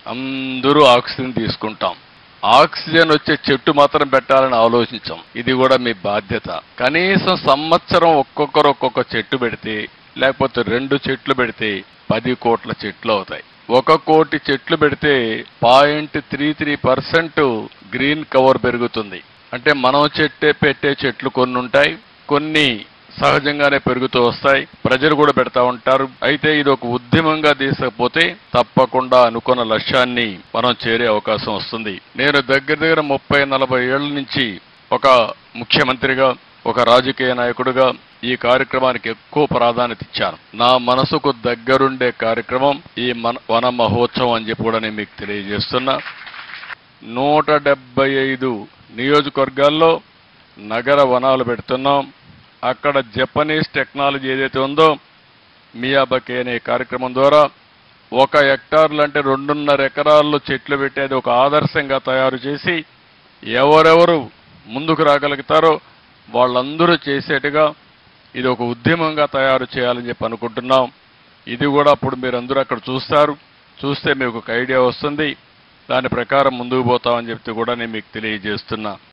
అందరూ ఆక్సిజన్ తీసుకుంటాం ఆక్సిజన్ వచ్చే చెట్టు మాత్రం పెట్టాలని ఆలోచించాం ఇది కూడా మీ బాధ్యత కనీసం సంవత్సరం ఒక్కొక్కరు ఒక్కొక్క చెట్టు పెడితే లేకపోతే రెండు చెట్లు పెడితే పది కోట్ల చెట్లు అవుతాయి ఒక కోటి చెట్లు పెడితే point three three percent green cover పెరుగుతుంది అంటే మనం చెట్టే పెట్టే చెట్లు కొన్ని ఉంటాయి కొన్ని సహజంగానే పెరుగుతూ వస్తాయి ప్రజలు కూడా పెడతా ఉంటారు అయితే ఇది ఒక ఉద్యమంగా తీసుకపోతే తప్పకుండా అనుకున్న లక్ష్యాన్ని మనం చేరే అవకాశం వస్తుంది నేను దగ్గర దగ్గర ముప్పై నలభై ఏళ్ల నుంచి ఒక ముఖ్యమంత్రిగా ఒక రాజకీయ నాయకుడిగా ఈ కార్యక్రమానికి ఎక్కువ ప్రాధాన్యత ఇచ్చాను నా మనసుకు దగ్గరుండే కార్యక్రమం ఈ మన వన మహోత్సవం అని చెప్పి కూడా నేను మీకు తెలియజేస్తున్నా నూట డెబ్బై ఐదు నియోజకవర్గాల్లో నగర వనాలు పెడుతున్నాం అక్కడ జపనీస్ టెక్నాలజీ ఏదైతే ఉందో మియాబకే అనే కార్యక్రమం ద్వారా ఒక హెక్టార్లు అంటే రెండున్నర ఎకరాల్లో చెట్లు పెట్టేది ఒక ఆదర్శంగా తయారు చేసి ఎవరెవరు ముందుకు రాగలుగుతారో వాళ్ళందరూ చేసేట్టుగా ఇది ఒక ఉద్యమంగా తయారు చేయాలని చెప్పి అనుకుంటున్నాం ఇది కూడా అప్పుడు మీరందరూ అక్కడ చూస్తారు చూస్తే మీకు ఒక ఐడియా వస్తుంది దాని ప్రకారం ముందుకు పోతామని చెప్తే కూడా నేను మీకు తెలియజేస్తున్నా